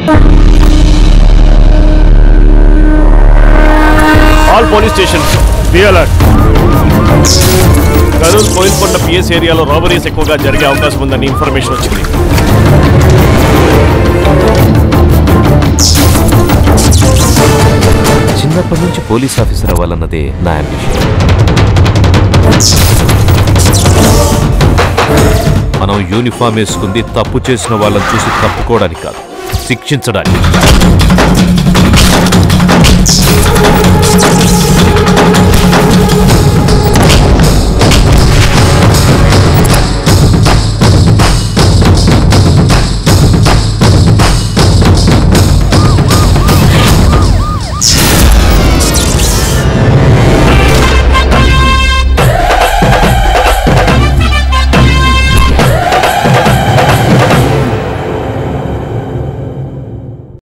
all police station be alert Karur Koilkonda PS ఏరియాలో robberies ఎక్కువగా జరిగే అవకాశం ఉందని ఇన్ఫర్మేషన్ వచ్చింది చిన్నప్పటి నుంచి పోలీస్ ఆఫీసర్ అవ్వాలన్నదే నా అంబిషన్ మనం యూనిఫామ్ వేసుకుంది తప్పు చేసిన వాళ్ళని చూసి తప్పుకోవడానికి కాదు శిక్షించడానికి